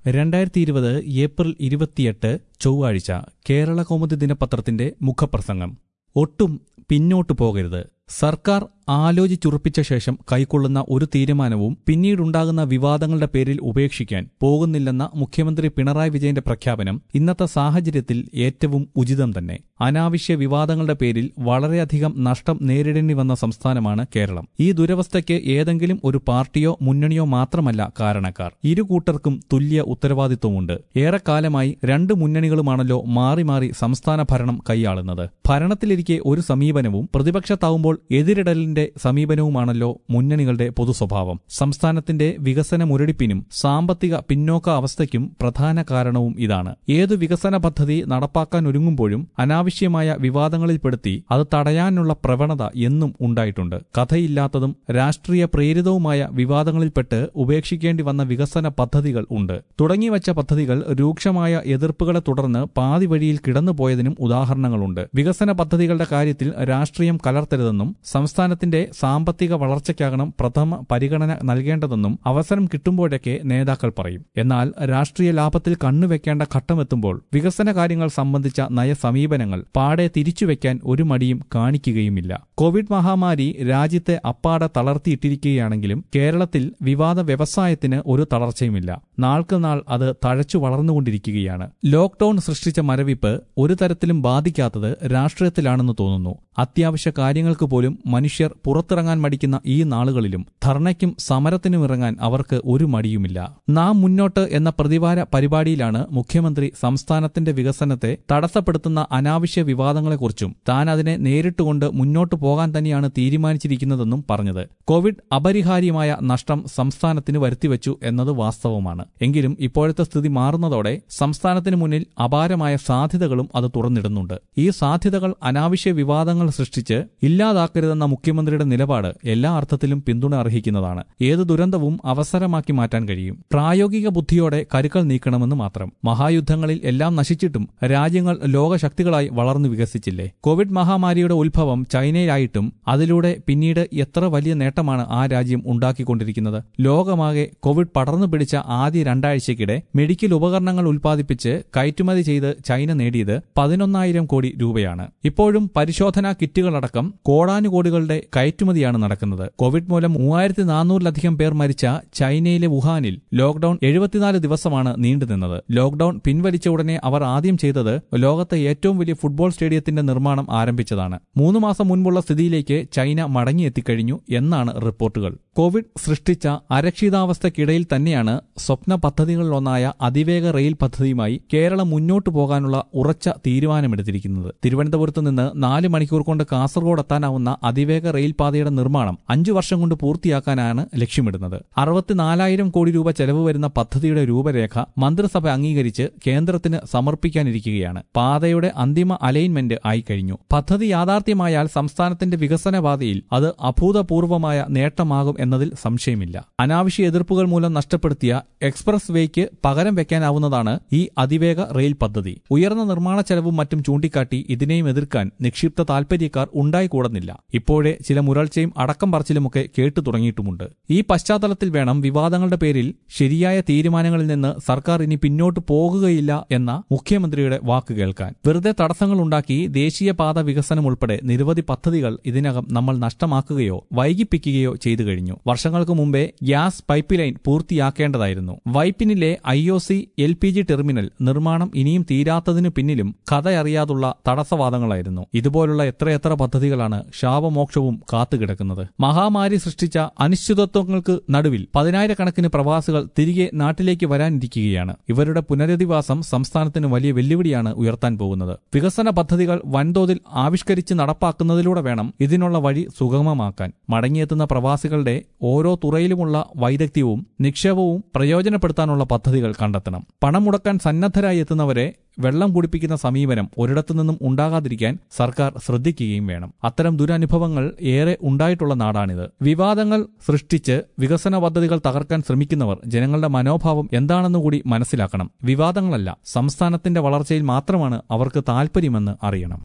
രണ്ടായിരത്തി ഇരുപത് ഏപ്രിൽ ഇരുപത്തിയെട്ട് ചൊവ്വാഴ്ച കേരള കൗമുദി ദിനപത്രത്തിന്റെ മുഖപ്രസംഗം ഒട്ടും പിന്നോട്ടു പോകരുത് സർക്കാർ ആലോചിച്ചുറപ്പിച്ച ശേഷം കൈക്കൊള്ളുന്ന ഒരു തീരുമാനവും പിന്നീടുണ്ടാകുന്ന വിവാദങ്ങളുടെ പേരിൽ ഉപേക്ഷിക്കാൻ പോകുന്നില്ലെന്ന മുഖ്യമന്ത്രി പിണറായി വിജയന്റെ പ്രഖ്യാപനം ഇന്നത്തെ സാഹചര്യത്തിൽ ഏറ്റവും ഉചിതം തന്നെ അനാവശ്യ വിവാദങ്ങളുടെ പേരിൽ വളരെയധികം നഷ്ടം നേരിടേണ്ടി വന്ന സംസ്ഥാനമാണ് കേരളം ഈ ദുരവസ്ഥയ്ക്ക് ഏതെങ്കിലും ഒരു പാർട്ടിയോ മുന്നണിയോ മാത്രമല്ല കാരണക്കാർ ഇരു കൂട്ടർക്കും തുല്യ ഉത്തരവാദിത്വമുണ്ട് ഏറെക്കാലമായി രണ്ട് മുന്നണികളുമാണല്ലോ മാറി മാറി സംസ്ഥാന ഭരണം കൈയാളുന്നത് ഭരണത്തിലിരിക്കെ ഒരു സമീപനവും പ്രതിപക്ഷത്താവുമ്പോൾ എതിരിടലിന്റെ സമീപനവുമാണല്ലോ മുന്നണികളുടെ പൊതുസ്വഭാവം സംസ്ഥാനത്തിന്റെ വികസന മുരടിപ്പിനും സാമ്പത്തിക പിന്നോക്ക അവസ്ഥയ്ക്കും പ്രധാന കാരണവും ഇതാണ് ഏതു വികസന പദ്ധതി നടപ്പാക്കാൻ ഒരുങ്ങുമ്പോഴും അനാവശ്യമായ വിവാദങ്ങളിൽപ്പെടുത്തി അത് തടയാനുള്ള പ്രവണത എന്നും ഉണ്ടായിട്ടുണ്ട് കഥയില്ലാത്തതും രാഷ്ട്രീയ പ്രേരിതവുമായ വിവാദങ്ങളിൽപ്പെട്ട് ഉപേക്ഷിക്കേണ്ടി വന്ന വികസന പദ്ധതികൾ ഉണ്ട് തുടങ്ങിവച്ച പദ്ധതികൾ രൂക്ഷമായ എതിർപ്പുകളെ തുടർന്ന് പാതി വഴിയിൽ കിടന്നുപോയതിനും ഉദാഹരണങ്ങളുണ്ട് വികസന പദ്ധതികളുടെ കാര്യത്തിൽ രാഷ്ട്രീയം കലർത്തരുതെന്നും സംസ്ഥാനത്തിന്റെ സാമ്പത്തിക വളർച്ചയ്ക്കാകണം പ്രഥമ പരിഗണന നൽകേണ്ടതെന്നും അവസരം കിട്ടുമ്പോഴൊക്കെ നേതാക്കൾ പറയും എന്നാൽ രാഷ്ട്രീയ ലാഭത്തിൽ കണ്ണുവെക്കേണ്ട ഘട്ടമെത്തുമ്പോൾ വികസന കാര്യങ്ങൾ സംബന്ധിച്ച നയസമീപനങ്ങൾ പാടെ തിരിച്ചുവെക്കാൻ ഒരു മടിയും കാണിക്കുകയുമില്ല കോവിഡ് മഹാമാരി രാജ്യത്തെ അപ്പാടെ തളർത്തിയിട്ടിരിക്കുകയാണെങ്കിലും കേരളത്തിൽ വിവാദ വ്യവസായത്തിന് ഒരു തളർച്ചയുമില്ല നാൾക്ക് നാൾ അത് തഴച്ചു വളർന്നുകൊണ്ടിരിക്കുകയാണ് ലോക്ഡൌൺ സൃഷ്ടിച്ച മരവിപ്പ് ഒരു തരത്തിലും ബാധിക്കാത്തത് രാഷ്ട്രീയത്തിലാണെന്ന് തോന്നുന്നു അത്യാവശ്യ കാര്യങ്ങൾക്ക് പോലും മനുഷ്യർ പുറത്തിറങ്ങാൻ മടിക്കുന്ന ഈ നാളുകളിലും ധർണയ്ക്കും സമരത്തിനും ഇറങ്ങാൻ അവർക്ക് ഒരു മടിയുമില്ല നാം മുന്നോട്ട് എന്ന പ്രതിവാര പരിപാടിയിലാണ് മുഖ്യമന്ത്രി സംസ്ഥാനത്തിന്റെ വികസനത്തെ തടസ്സപ്പെടുത്തുന്ന അനാവശ്യ വിവാദങ്ങളെക്കുറിച്ചും താൻ അതിനെ നേരിട്ടുകൊണ്ട് മുന്നോട്ടു പോകാൻ തന്നെയാണ് തീരുമാനിച്ചിരിക്കുന്നതെന്നും പറഞ്ഞത് കോവിഡ് അപരിഹാര്യമായ നഷ്ടം സംസ്ഥാനത്തിന് വരുത്തിവെച്ചു എന്നത് വാസ്തവമാണ് എങ്കിലും ഇപ്പോഴത്തെ സ്ഥിതി മാറുന്നതോടെ സംസ്ഥാനത്തിന് മുന്നിൽ അപാരമായ സാധ്യതകളും അത് തുറന്നിടുന്നുണ്ട് ഈ സാധ്യതകൾ അനാവശ്യ വിവാദങ്ങൾ സൃഷ്ടിച്ച് ഇല്ലാതാക്കരുതെന്ന മുഖ്യമന്ത്രിയുടെ നിലപാട് എല്ലാ അർത്ഥത്തിലും പിന്തുണ അർഹിക്കുന്നതാണ് ഏത് ദുരന്തവും അവസരമാക്കി മാറ്റാൻ കഴിയും പ്രായോഗിക ബുദ്ധിയോടെ കരുക്കൾ നീക്കണമെന്ന് മാത്രം മഹായുദ്ധങ്ങളിൽ എല്ലാം നശിച്ചിട്ടും രാജ്യങ്ങൾ ലോകശക്തികളായി വളർന്നു വികസിച്ചില്ലേ കോവിഡ് മഹാമാരിയുടെ ഉത്ഭവം ചൈനയിലായിട്ടും അതിലൂടെ പിന്നീട് എത്ര വലിയ നേട്ടമാണ് ആ രാജ്യം ഉണ്ടാക്കിക്കൊണ്ടിരിക്കുന്നത് ലോകമാകെ കോവിഡ് പടർന്നു പിടിച്ച ആദ്യ രണ്ടാഴ്ചയ്ക്കിടെ മെഡിക്കൽ ഉപകരണങ്ങൾ ഉൽപ്പാദിപ്പിച്ച് കയറ്റുമതി ചെയ്ത് ചൈന നേടിയത് പതിനൊന്നായിരം കോടി രൂപയാണ് ഇപ്പോഴും പരിശോധനാ കിറ്റുകളടക്കം കോടാനുകോടികളുടെ കയറ്റുമതിയാണ് നടക്കുന്നത് കോവിഡ് മൂലം മൂവായിരത്തി നാനൂറിലധികം പേർ മരിച്ച ചൈനയിലെ വുഹാനിൽ ലോക്ഡൌൺ എഴുപത്തിനാല് ദിവസമാണ് നീണ്ടുനിന്നത് ലോക്ഡൌൺ പിൻവലിച്ച ഉടനെ അവർ ആദ്യം ചെയ്തത് ലോകത്തെ ഏറ്റവും വലിയ ഫുട്ബോൾ സ്റ്റേഡിയത്തിന്റെ നിർമ്മാണം ആരംഭിച്ചതാണ് മൂന്ന് മാസം മുൻപുള്ള സ്ഥിതിയിലേക്ക് ചൈന മടങ്ങിയെത്തിക്കഴിഞ്ഞു എന്നാണ് റിപ്പോർട്ടുകൾ കോവിഡ് സൃഷ്ടിച്ച അരക്ഷിതാവസ്ഥയ്ക്കിടയിൽ തന്നെയാണ് സ്വപ്ന പദ്ധതികളിലൊന്നായ അതിവേഗ റെയിൽ പദ്ധതിയുമായി കേരളം മുന്നോട്ടു പോകാനുള്ള ഉറച്ച തീരുമാനമെടുത്തിരിക്കുന്നത് തിരുവനന്തപുരത്ത് നിന്ന് നാല് മണിക്കൂർ കൊണ്ട് കാസർഗോഡ് എത്താനാവുന്ന അതിവേഗ റെയിൽ പാതയുടെ നിർമ്മാണം അഞ്ചു വർഷം കൊണ്ട് പൂർത്തിയാക്കാനാണ് ലക്ഷ്യമിടുന്നത് അറുപത്തിനാലായിരം കോടി രൂപ ചെലവ് വരുന്ന പദ്ധതിയുടെ രൂപരേഖ മന്ത്രിസഭ അംഗീകരിച്ച് കേന്ദ്രത്തിന് സമർപ്പിക്കാനിരിക്കുകയാണ് പാതയുടെ അന്തിമ അലൈൻമെന്റ് ആയിക്കഴിഞ്ഞു പദ്ധതി യാഥാർത്ഥ്യമായാൽ സംസ്ഥാനത്തിന്റെ വികസന പാതയിൽ അത് അഭൂതപൂർവമായ നേട്ടമാകും എന്നതിൽ സംശയമില്ല അനാവശ്യ എതിർപ്പുകൾ മൂലം നഷ്ടപ്പെടുത്തിയ എക്സ്പ്രസ് വേക്ക് പകരം വെക്കാനാവുന്നതാണ് ഈ അതിവേഗ റെയിൽ പദ്ധതി ഉയർന്ന നിർമ്മാണ ചെലവും മറ്റും ചൂണ്ടിക്കാട്ടി ഇതിനെയും എതിർക്കാൻ നിക്ഷിപ്ത താൽപര്യക്കാർ ഉണ്ടായിക്കൂടുന്നില്ല ഇപ്പോഴേ ചില മുരൾച്ചയും അടക്കം പറച്ചിലുമൊക്കെ കേട്ടു തുടങ്ങിയിട്ടുമുണ്ട് ഈ പശ്ചാത്തലത്തിൽ വേണം വിവാദങ്ങളുടെ പേരിൽ ശരിയായ തീരുമാനങ്ങളിൽ നിന്ന് സർക്കാർ ഇനി പിന്നോട്ട് പോകുകയില്ല എന്ന മുഖ്യമന്ത്രിയുടെ വാക്ക് കേൾക്കാൻ വെറുതെ തടസ്സങ്ങൾ ഉണ്ടാക്കി ദേശീയപാത വികസനം ഉൾപ്പെടെ നിരവധി പദ്ധതികൾ ഇതിനകം നമ്മൾ നഷ്ടമാക്കുകയോ വൈകിപ്പിക്കുകയോ ചെയ്തു കഴിഞ്ഞു വർഷങ്ങൾക്ക് മുമ്പേ ഗ്യാസ് പൈപ്പ് ലൈൻ പൂർത്തിയാക്കേണ്ടതായിരുന്നു വൈപ്പിനിലെ I O C L P G terminal നിർമ്മാണം ഇനിയും തീരാത്തതിനു പിന്നിലും കഥയറിയാതുള്ള തടസ്സവാദങ്ങളായിരുന്നു ഇതുപോലുള്ള എത്രയെത്ര പദ്ധതികളാണ് ശാപമോക്ഷവും കാത്തുകിടക്കുന്നത് മഹാമാരി സൃഷ്ടിച്ച അനിശ്ചിതത്വങ്ങൾക്ക് നടുവിൽ പതിനായിരക്കണക്കിന് പ്രവാസികൾ തിരികെ നാട്ടിലേക്ക് വരാനിരിക്കുകയാണ് ഇവരുടെ പുനരധിവാസം സംസ്ഥാനത്തിന് വലിയ വെല്ലുവിളിയാണ് ഉയർത്താൻ പോകുന്നത് വികസന പദ്ധതികൾ വൻതോതിൽ ആവിഷ്കരിച്ച് നടപ്പാക്കുന്നതിലൂടെ വേണം ഇതിനുള്ള വഴി സുഗമമാക്കാൻ മടങ്ങിയെത്തുന്ന പ്രവാസികളുടെ ഓരോ തുറയിലുമുള്ള വൈദഗ്ധ്യവും നിക്ഷേപവും പ്രയോജനപ്പെടുത്താനുള്ള പദ്ധതികൾ കണ്ടെത്തണം പണം മുടക്കാൻ സന്നദ്ധരായി എത്തുന്നവരെ വെള്ളം കുടിപ്പിക്കുന്ന സമീപനം ഒരിടത്തു നിന്നും ഉണ്ടാകാതിരിക്കാൻ സർക്കാർ ശ്രദ്ധിക്കുകയും വേണം അത്തരം ദുരനുഭവങ്ങൾ ഏറെ ഉണ്ടായിട്ടുള്ള നാടാണിത് വിവാദങ്ങൾ സൃഷ്ടിച്ച് വികസന പദ്ധതികൾ തകർക്കാൻ ശ്രമിക്കുന്നവർ ജനങ്ങളുടെ മനോഭാവം എന്താണെന്ന് കൂടി മനസ്സിലാക്കണം വിവാദങ്ങളല്ല സംസ്ഥാനത്തിന്റെ വളർച്ചയിൽ മാത്രമാണ് അവർക്ക് താൽപ്പര്യമെന്ന് അറിയണം